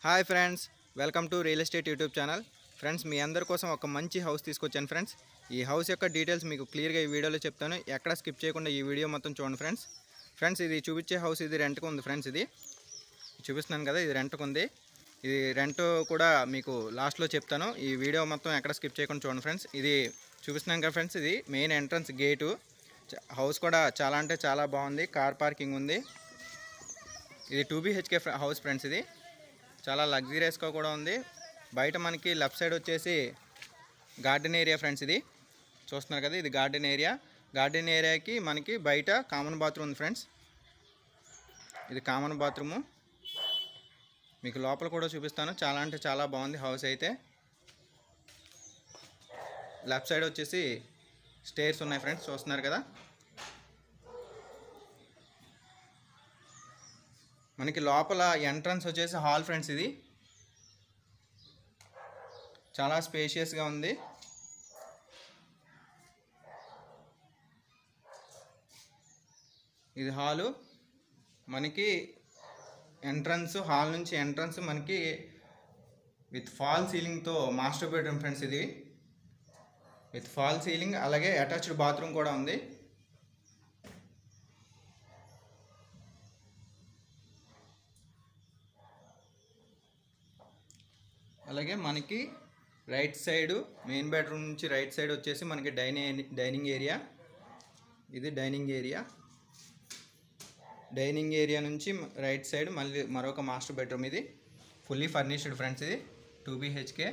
hi friends welcome to real estate YouTube channel friends మీ అందరి కోసం ఒక మంచి హౌస్ తీసుకొచ్చాను ఫ్రెండ్స్ ఈ హౌస్ యొక్క డీటెయిల్స్ మీకు క్లియర్గా ఈ వీడియోలో చెప్తాను ఎక్కడ స్కిప్ చేయకుండా ఈ వీడియో మొత్తం చూడండి ఫ్రెండ్స్ ఫ్రెండ్స్ ఇది చూపించే హౌస్ ఇది రెంట్కి ఉంది ఫ్రెండ్స్ ఇది చూపిస్తున్నాను కదా ఇది రెంట్కి ఉంది ఇది రెంట్ కూడా మీకు లాస్ట్లో చెప్తాను ఈ వీడియో మొత్తం ఎక్కడ స్కిప్ చేయకుండా చూడండి ఫ్రెండ్స్ ఇది చూపిస్తున్నాను కదా ఫ్రెండ్స్ ఇది మెయిన్ ఎంట్రన్స్ గేటు చ- హౌస్ కూడా చాలా అంటే చాలా బాగుంది కార్ పార్కింగ్ ఉంది ఇది టూ బీహెచ్కే హౌస్ ఫ్రెండ్స్ ఇది చాలా లగ్జరియస్గా కూడా ఉంది బయట మనకి లెఫ్ట్ సైడ్ వచ్చేసి గార్డెన్ ఏరియా ఫ్రెండ్స్ ఇది చూస్తున్నారు కదా ఇది గార్డెన్ ఏరియా గార్డెన్ ఏరియాకి మనకి బయట కామన్ బాత్రూమ్ ఉంది ఫ్రెండ్స్ ఇది కామన్ బాత్రూము మీకు లోపల కూడా చూపిస్తాను చాలా అంటే చాలా బాగుంది హౌస్ అయితే లెఫ్ట్ సైడ్ వచ్చేసి స్టేర్స్ ఉన్నాయి ఫ్రెండ్స్ చూస్తున్నారు కదా మనకి లోపల ఎంట్రన్స్ వచ్చేసి హాల్ ఫ్రెండ్స్ ఇది చాలా స్పేషియస్గా ఉంది ఇది హాలు మనకి ఎంట్రన్స్ హాల్ నుంచి ఎంట్రన్స్ మనకి విత్ ఫాల్ సీలింగ్తో మాస్టర్ బెడ్రూమ్ ఫ్రెండ్స్ ఇది విత్ ఫాల్ సీలింగ్ అలాగే అటాచ్డ్ బాత్రూమ్ కూడా ఉంది అలాగే మనకి రైట్ సైడ్ మెయిన్ బెడ్రూమ్ నుంచి రైట్ సైడ్ వచ్చేసి మనకి డైనింగ్ డైనింగ్ ఏరియా ఇది డైనింగ్ ఏరియా డైనింగ్ ఏరియా నుంచి రైట్ సైడ్ మళ్ళీ మరొక మాస్టర్ బెడ్రూమ్ ఇది ఫుల్లీ ఫర్నిష్డ్ ఫ్రెండ్స్ ఇది two BHK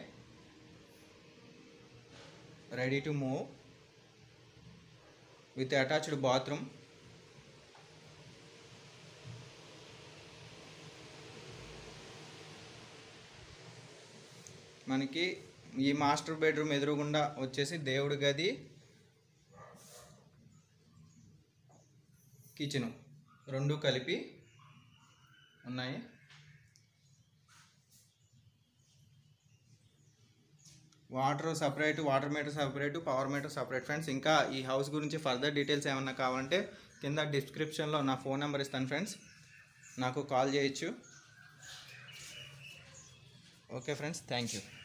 ready to move with attached bathroom మనకి ఈ మాస్టర్ బెడ్రూమ్ ఎదురుగుండా వచ్చేసి దేవుడి గది కిచెను రెండు కలిపి ఉన్నాయి water separate water meter separate power meter separate friends ఇంకా ఈ హౌస్ గురించి ఫర్దర్ డీటెయిల్స్ ఏమన్నా కావాలంటే కింద డిస్క్రిప్షన్లో నా ఫోన్ నెంబర్ ఇస్తాను ఫ్రెండ్స్ నాకు కాల్ చేయొచ్చు ఓకే ఫ్రెండ్స్ థ్యాంక్ యూ